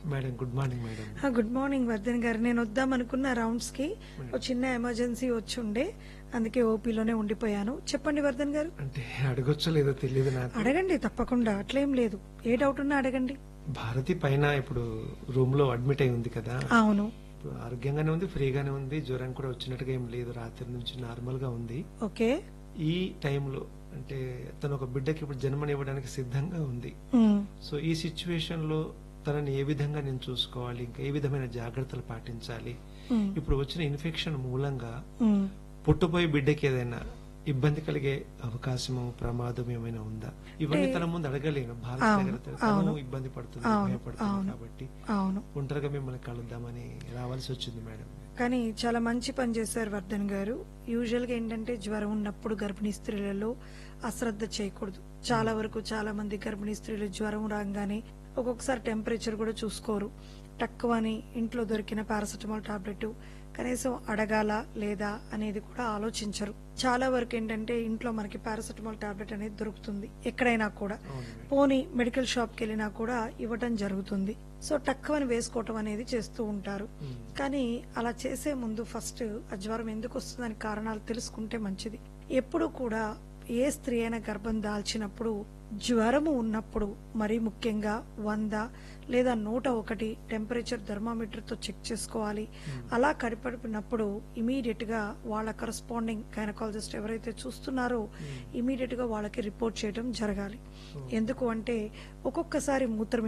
Madam good morning madam ah, good morning Vardhan గారు నేను వద్దాం అనుకున్న రౌండ్స్ కి ఒక చిన్న ఎమర్జెన్సీ వచ్చి ఉండే అందుకే ఓపీలోనే ఉండిపోయాను చెప్పండి వర్ధన్ గారు అంటే అడగొచ్చో లేదో తెలియదు నాకు అడగండి తప్పకుండా అట్లేం లేదు ఏ డౌట్ ఉన్నా అడగండి భారతి పైన ఇప్పుడు రూమ్ లో అడ్మిట్ అయి ఉంది కదా అవును ఇప్పుడు ఆరోగ్యంగానే ఉంది ఫ్రీగానే ఉంది జ్వరం కూడా వచ్చినట్టుగా ఏం లేదు రాత్రి నుంచి నార్మల్ గా ఉంది ఓకే ఈ టైంలో అంటే తను ఒక బిడ్డకి ఇప్పుడు జన్మనివ్వడానికి సిద్ధంగా ఉంది ఉమ్, సో ఈ సిచ్యువేషన్ లో తనని ఏ విధంగా నేను చూసుకోవాలి ఇంకా ఏ విధమైన జాగ్రత్తలు పాటించాలి ఉమ్, ఇప్పుడు వచ్చిన ఇన్ఫెక్షన్ మూలంగా ఉమ్. పుట్టబోయే బిడ్డకి ఏదైనా ఇబ్బంది కలిగే అవకాశము ప్రమాదం ఏమైనా ఉందా ఇవన్నీ తన ముందు అడగలేను భారత అవును, దగ్గర తను అవును. ఇబ్బంది పడుతుంది అవును, భయపడుతుంది అవును. కాబట్టి అవును ఒంటరిగా మిమ్మల్ని కలుద్దామని రావాల్సి వచ్చింది మేడం కానీ చాలా మంచి పని చేశారు వర్ధన్ గారు యూజువల్ గా ఏంటంటే జ్వరం ఉన్నప్పుడు గర్భిణీ స్త్రీలలో అశ్రద్ధ చేయకూడదు చాలా వరకు చాలా మంది గర్భిణీ స్త్రీలు జ్వరం రాగానే ఒక్కొక్కసారి టెంపరేచర్ కూడా చూసుకోరు తక్కువ అని ఇంట్లో దొరికిన పారాసెటమాల్ టాబ్లెట్ కనీసం అడగాల లేదా అనేది కూడా ఆలోచించరు చాలా వరకు ఏంటంటే ఇంట్లో మనకి పారాసెటమాల్ టాబ్లెట్ అనేది దొరుకుతుంది ఎక్కడైనా కూడా అవును మేడం పోనీ మెడికల్ షాప్ కి వెళ్ళినా కూడా ఇవ్వటం జరుగుతుంది సో టక్కువని వేసుకోవటం అనేది చేస్తూ ఉంటారు ఉమ్. కానీ అలా చేసే ముందు ఫస్ట్ ఆ జ్వరం ఎందుకు వస్తుందని కారణాలు తెలుసుకుంటే మంచిది ఎప్పుడు కూడా ఏ స్త్రీ అయినా గర్భం దాల్చినప్పుడు జ్వరము ఉన్నప్పుడు మరీ ముఖ్యంగా వంద లేదా నూట ఒకటి టెంపరేచర్ థర్మామీటర్ తో చెక్ చేసుకోవాలి అలా కడిపడినప్పుడు ఇమీడియట్ గా వాళ్ళ కరస్పాండింగ్ గైనకాలజిస్ట్ ఎవరైతే చూస్తున్నారో ఇమీడియట్ గా వాళ్ళకి రిపోర్ట్ చేయడం జరగాలి ఎందుకు అంటే ఒక్కొక్కసారి మూత్రం